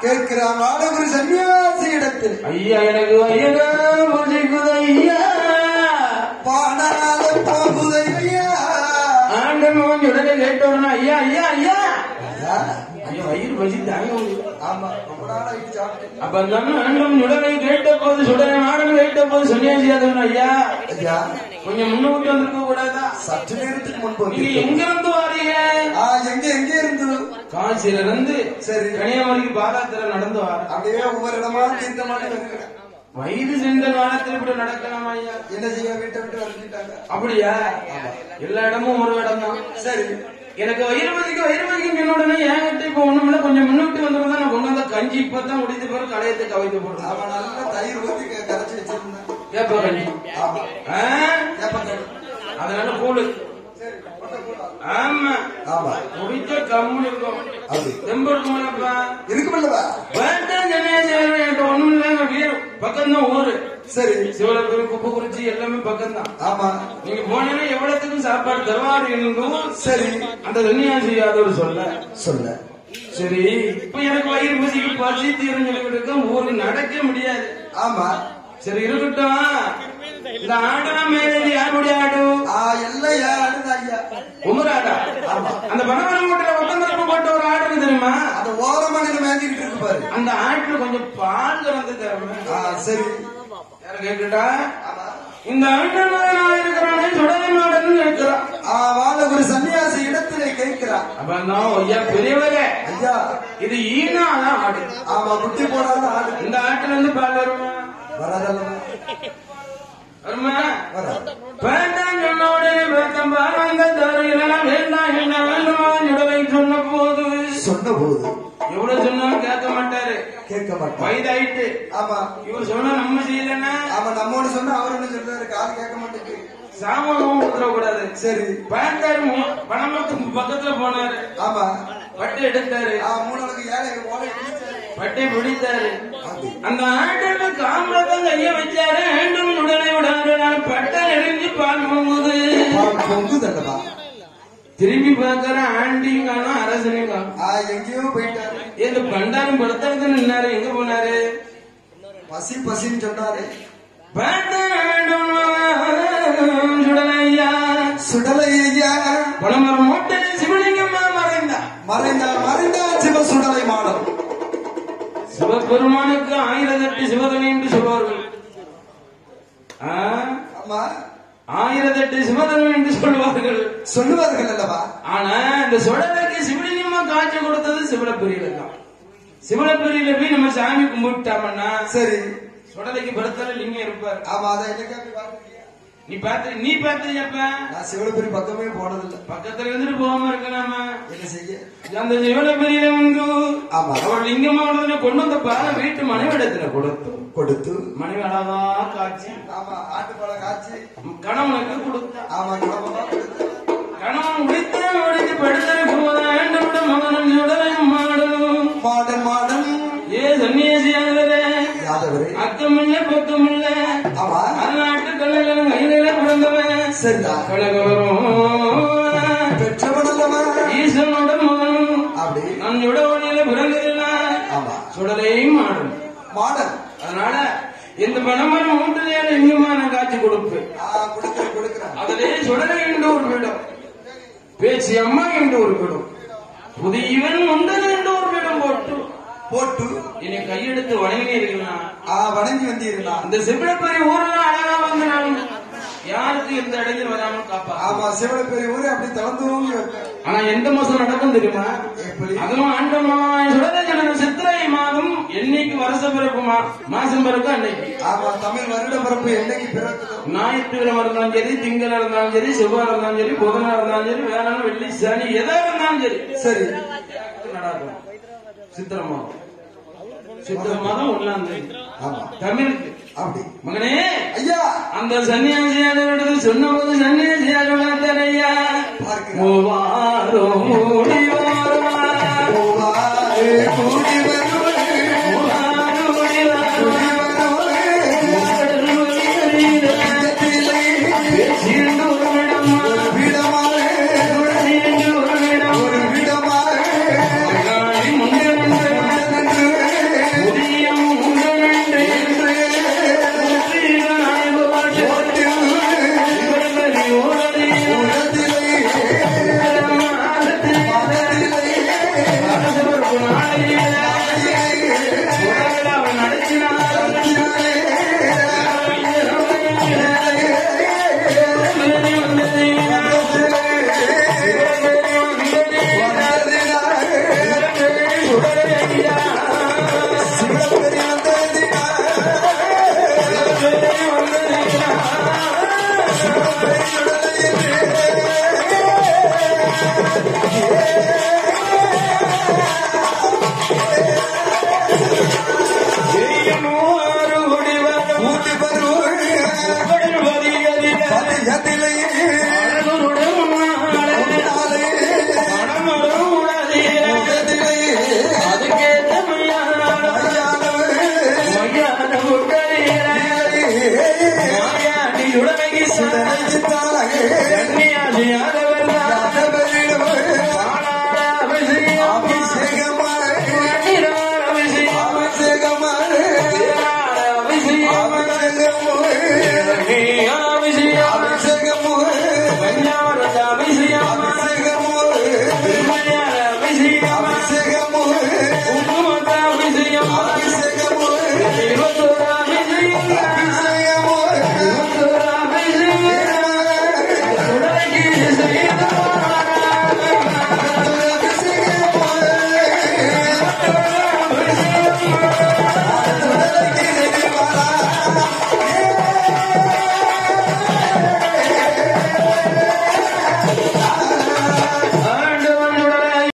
கேட்கிறான் வாடகுரு சன்னியாசி இடத்தில் ஐயா எனக்கு ஐயனா புரிக்குது ஐயா பாடாத போகுதையா ஆண்டன் மகன் உடனே கேட்டவனா ஐயா ஐயா ஐயா ஐயா, ஐயா வயிறு பசி தாங்க முடியல. ஆமா ரொம்ப நாள் ஆயிடுச்சு சாப்பிட்டு அப்ப அந்த ஆண்டன் உடனே கேட்ட போது சுடனை மாடன் கேட்ட போது சன்னியாசி ஆதவன் ஐயா ஐயா கொஞ்சம் முன்னூத்தி வந்திருக்க கூடாதா சற்று நேரத்துக்கு முன்பு நீங்க வந்தீங்க. எங்க இருந்து வாரீங்க ஆ எங்க எங்க இருந்து காசியில இருந்து சரி. கன்னியாகுமரிக்கு பாதாத்துல நடந்து வர அப்படியே ஒவ்வொரு இடமா தீர்த்த மாட்டி வருகிறேன் வயது சென்ற காலத்தில் இப்படி நடக்கலாம் ஐயா என்ன செய்ய வீட்டை விட்டு வந்துட்டாங்க அப்படியா எல்லா இடமும் ஒரு இடம் தான் சரி எனக்கு வயிறு வலிக்கு வயிறு வலிக்கும் சொன்ன உடனே என்கிட்ட இப்ப ஒண்ணுமில்ல கொஞ்சம் முன்னுட்டு வந்தவங்க நான் கொண்டு வந்த கஞ்சி இப்பதான் முடிந்த பிறகு களையத்தை கவித்து போடுறேன் அவன் நல்ல தயிர் ஊத்தி க- கரைச்சு வச்சிருந்தான் ஏப்பா கஞ்சி ஆமா ஆ? ஏப்பா தயிர். அதனால கூடு சரி கொட்ட போடா. ஆமா ஆமா குடிச்ச கம்முன்னு இருக்கும் அப்படி தெம்பு இருக்குமாப்பா இருக்குமில்லவா வேண்டாம் ஜனேசன் என்கிட்ட ஒண்ணும் இல்லைங்க வீடு பக்கம் தான் ஊரு சரி சிவலப்பேரு குப்பை குறிச்சி எல்லாமே பக்கம் தான் ஆமா நீங்க போனீங்கன்னா எவ்வளவுக்கும் சாப்பாடு தருவாரு என்னும் சரி அந்த சன்னியாசி யாதவர் சொல்ல சொல்ல சரி இப்ப எனக்கு வயிறு பசிக்கு பசி தீரும் சொல்லிவிட்டு ஊருக்கு நடக்க முடியாது ஆமா சரி இருக்கட்டும் இந்த ஆடா மேரேஜ் யாருடைய ஆடு ஆ எல்லாம் யார் அழுதா ஐயா உமராடா அந்த பனமரம் மூட்டில ஒட்டந்தரப்பு போட்ட ஒரு ஆடு இருக்கு தெரியுமா அந்த ஓரமா நின்று மேஞ்சிக்கிட்டு இருக்கு பாரு அந்த ஆட்டுல கொஞ்சம் பால் கலந்து தரமே ஆ சரி யார கேட்டுட்டா ஆமா. இந்த ஆண்டவன் இருக்கிறானே சுடலை நாடுன்னு கேட்கிறான் ஆ வாழகுரு சன்னியாசி இடத்திலே கேட்கிறான் அப்ப அந்த ஐயா பெரியவரே ஐயா இது ஈனாதான் ஆடு ஆமா குட்டி போடாத ஆடு இந்த ஆட்டுல இருந்து பால் வருமா வராதல்லவா வருமா வராது வேண்டாம் சொன்ன உடனே வேட்டம் பாருங்க தருகிறேன் வேண்டாம் என்ன வேண்டுமா உடலை சொன்ன போது சொன்ன போது எவ்வளவு சொன்னாலும் கேட்க மாட்டாரு கேட்க மாட்டான் வயதாயிட்டு ஆமா இவர் சொன்னா நம்ம செய்யலன்னா ஆமா நம்மோடு சொன்னா அவர் என்ன சொல்றாரு காது கேட்க மாட்டேங்குது சாமானும் கொடுத்துட கூடாது சரி பார்த்தாரு பணமத்துக்கு பக்கத்துல போனாரு ஆமா பட்டு எடுத்தாரு ஆ மூணு ஏழை ஓலை பிடிச்சாரு. பட்டை பிடித்தாரு அப்படி. அந்த ஆட்டுக்கு காமரகம் கைய வச்சாரு ஆண்டும் உடனே விடாரு நான் பட்டை நெறிஞ்சு பால் பொங்குது பால் பொங்குதல்லவா திரும்பி பார்க்கற ஆண்டியும் காணும் அரசனையும் காணும் ஆ எங்கேயோ போயிட்டாரு இந்த பண்டாரம் படுத்தறது நின்னாரு எங்க போனாரு பசி பசின்னு சொன்னாரு வேண்டும் சுடலையா சுடலை ஐயா பணமரம் மூட்டை சிவலிங்கம்மா மறைந்தா மறைந்தார் மறைந்தார் சிவ சுடலை மாடம் சிவபெருமானுக்கு ஆயிரத்தெட்டு சிவகணி என்று சொல்வார்கள் ஆ? ஆமா ஆயிரத்தெட்டு சிவகணி என்று சொல்வார்கள் சொல்லுவார்கள் அல்லவா ஆனா இந்த சுடலைக்கு சிவலிங்கம்மா காட்சி கொடுத்தது சிவலப்பெரியில தான் சிவலப்பெரியில போய் நம்ம சாமி கும்பிட்டாமன்னா சரி சுடலைக்கு படுத்தால லிங்கம் இருப்பாரு ஆமா அதை என்னைக்கா போய் பார்த்திருக்கியா? நீ பார்த்து நீ பார்த்தியப்ப நான் சிவலபுரி பக்கமே போனதில்லை பக்கத்துல இருந்துட்டு போகாம இருக்கலாமா என்ன செய்ய அந்த சிவலப்பெரியில வந்து ஆமா அவள் லிங்கமா உடனே கொண்டு வந்த பால வீட்டு மனைவிடத்துல கொடுத்து கொடுத்து மனைவி அழகா காட்சி ஆமா ஆட்டுப்பழம் காய்ச்சி கணவனுக்கு கொடுத்தா ஆமா கிளம்பமா கொடுத்து கணவன் முடித்த முடித்து படுத்தனை போதாண்டோட மகனும் உடலையும் மாடலும் மாடன் மாடன் ஏ சன்னியாசியானவரே யாதவரே அக்கம் இல்ல பக்கம் இல்ல ஆமா நாட்டு கல்லைகளும் கையில பிறந்தவன் சரிதான் கழகவரும் பெற்றவன் அல்லவா ஈசனோட மகனும் அப்படி நம் உடவழியில பிறந்ததில்லை ஆமா சுடலையும் மாடும் மாடன் அதனால இந்த மனமரம் மூட்டிலேயே இங்குமான காட்சி கொடுப்பேன் ஆ கொடுக்கிறேன் கொடுக்கிறேன் அதிலே சுடலை என்று ஒரு விடம் பேச்சு அம்மா என்று ஒரு விடம் புதியவன் உண்டது என்று ஒரு விடம் போட்டு போட்டு என்னை கையெடுத்து வணங்கினீர்களா ஆ வணங்கி வந்தீர்களா அந்த சிவனப்பெரிய ஊர்ல அழகா வந்து நான் யாருக்கு எந்த இடையில் வராமல் காப்பா ஆமா சிவலப்பெரிய ஊரே அப்படி தளர்ந்தோங்கி வைப்பேன் ஆனா எந்த மாசம் நடக்கும் தெரியுமா எப்படி அதுவும் ஆண்டமாய் சுடலை ஜனன சித்திரை மாதம் என்னைக்கு வருஷ பிறப்புமா மாசம் பிறகு அன்னைக்கு ஆமா தமிழ் வருட பிறப்பு என்னைக்கு பிறக்குதோ ஞாயிற்றுக்கிழமை இருந்தாலும் சரி திங்கள் இருந்தாலும் சரி செவ்வாய் இருந்தாலும் சரி புதனா இருந்தாலும் சரி வேளாண் வெள்ளி சனி எதா இருந்தாலும் சரி சரி நடக்கும் சித்திர மாதம் சித்திர மாதம் ஒண்ணாம் தேதி ஆமா தமிழுக்கு அப்படி மகனே ஐயா அந்த சன்னியாசியாளர் சொன்னபோது சன்னியாசியாளர் தரையா பார்க்கிறேன் மூவாரோ மூடி பூவாரே கூடி வருவது, மூவாரோ மூடி கூடி வருவது, இதயத்திலே சீண்டு ஒரு விடமா விடமாறு, சீண்டு ஒரு விடம் ஒரு விடமாறு, காளி முன்னிருந்து நின்று ஊட்டி பருவ பதிகத்திலே நாளே உலகத்திலே அபிஷேகம்